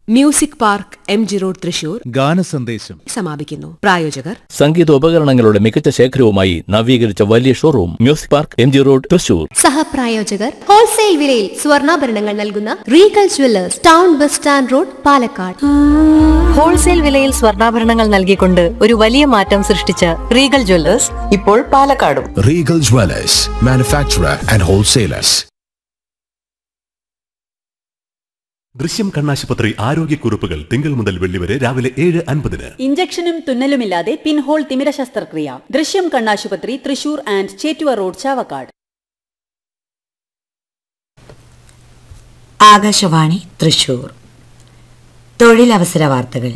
Music Park M G road Thrissur ഗാനസന്ദേശം സമാപിക്കുന്നു പ്രായോജകർ സംഗീതോപകരണങ്ങളുടെ മികച്ച ശേഖരവുമായി നവീകരിച്ച വലിയ showroom Music Park M G road Thrissur സഹപ്രായോജകർ ഹോൾസെയിൽ വിലയിൽ സ്വർണ്ണാഭരണങ്ങൾ നൽകുന്ന Regal Jewellers town bus stand road Palakkad wholesale വിലയിൽ സ്വർണ്ണാഭരണങ്ങൾ നൽകിക്കൊണ്ട് ഒരു വലിയ മാറ്റം സൃഷ്ടിച്ച റീഗൽ ജ്വല്ലേഴ്സ് ഇപ്പോൾ പാലക്കാടും Regal Dwellers, manufacturer and wholesalers. ദൃശ്യം കണ്ണാശുപത്രി ആരോഗ്യക്കുറിപ്പുകൾ തിങ്കൾ മുതൽ വെള്ളി വരെ രാവിലെ ഏഴ് അൻപതിന് ഇഞ്ചക്ഷനും തുന്നലുമില്ലാതെ പിൻഹോൾ തിമിര ശസ്ത്രക്രിയ ദൃശ്യം കണ്ണാശുപത്രി തൃശൂർ ആൻഡ് ചേറ്റുവ റോഡ് ചാവക്കാട് ആകാശവാണി തൃശൂർ തൊഴിലവസര വാർത്തകൾ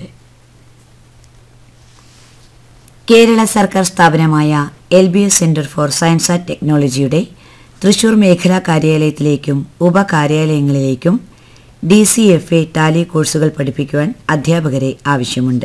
കേരള സർക്കാർ സ്ഥാപനമായ L B S centre for science and ടെക്നോളജിയുടെ തൃശൂർ മേഖലാ കാര്യാലയത്തിലേക്കും ഉപകാര്യാലയങ്ങളിലേക്കും D C F A tally കോഴ്സുകൾ പഠിപ്പിക്കുവാൻ അധ്യാപകരെ ആവശ്യമുണ്ട്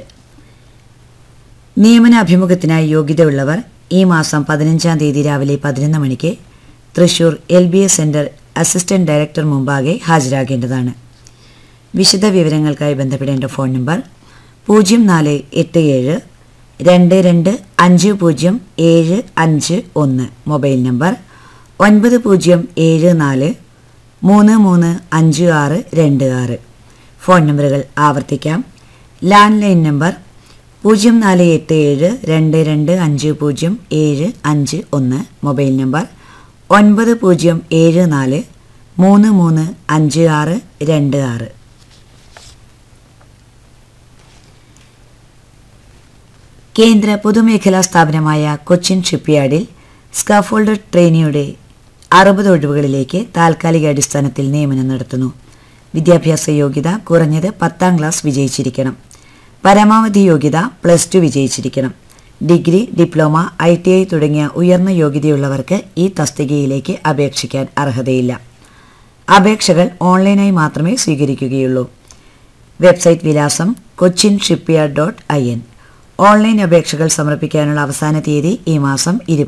നിയമന അഭിമുഖത്തിനായി യോഗ്യതയുള്ളവർ ഈ മാസം പതിനഞ്ചാം തീയതി രാവിലെ പതിനൊന്ന് മണിക്ക് Thrissur L B S centre assistant director മുമ്പാകെ ഹാജരാകേണ്ടതാണ് വിശദ വിവരങ്ങൾക്കായി ബന്ധപ്പെടേണ്ട ഫോൺ നമ്പർ പൂജ്യം നാല് എട്ട് ഏഴ് രണ്ട് രണ്ട് അഞ്ച് പൂജ്യം ഏഴ് അഞ്ച് ഒന്ന് മൊബൈൽ നമ്പർ ഒൻപത് പൂജ്യം ഏഴ് നാല് മൂന്ന് മൂന്ന് അഞ്ച് ആറ് രണ്ട് ആറ് ഫോൺ നമ്പറുകൾ ആവർത്തിക്കാം ലാൻഡ് ലൈൻ നമ്പർ പൂജ്യം നാല് എട്ട് ഏഴ് രണ്ട് രണ്ട് അഞ്ച് പൂജ്യം ഏഴ് അഞ്ച് ഒന്ന് മൊബൈൽ നമ്പർ ഒൻപത് പൂജ്യം ഏഴ് നാല് മൂന്ന് മൂന്ന് അഞ്ച് ആറ് രണ്ട് ആറ് കേന്ദ്ര പൊതുമേഖലാ സ്ഥാപനമായ കൊച്ചിൻ ഷിപ്പ്യാർഡിൽ സ്കാഫോൾഡർ ട്രെയിനിയുടെ അറുപത് ഒഴിവുകളിലേക്ക് താൽക്കാലിക അടിസ്ഥാനത്തിൽ നിയമനം നടത്തുന്നു വിദ്യാഭ്യാസ യോഗ്യത കുറഞ്ഞത് പത്താം ക്ലാസ് വിജയിച്ചിരിക്കണം പരമാവധി യോഗ്യത പ്ലസ് ടു വിജയിച്ചിരിക്കണം degree diploma I T I തുടങ്ങിയ ഉയർന്ന യോഗ്യതയുള്ളവർക്ക് ഈ തസ്തികയിലേക്ക് അപേക്ഷിക്കാൻ അർഹതയില്ല അപേക്ഷകൾ ഓൺലൈനായി മാത്രമേ സ്വീകരിക്കുകയുള്ളൂ വെബ്സൈറ്റ് വിലാസം Cochin shipyard dot I N online അപേക്ഷകൾ സമർപ്പിക്കാനുള്ള അവസാന തീയതി ഈ മാസം ഇരുപത്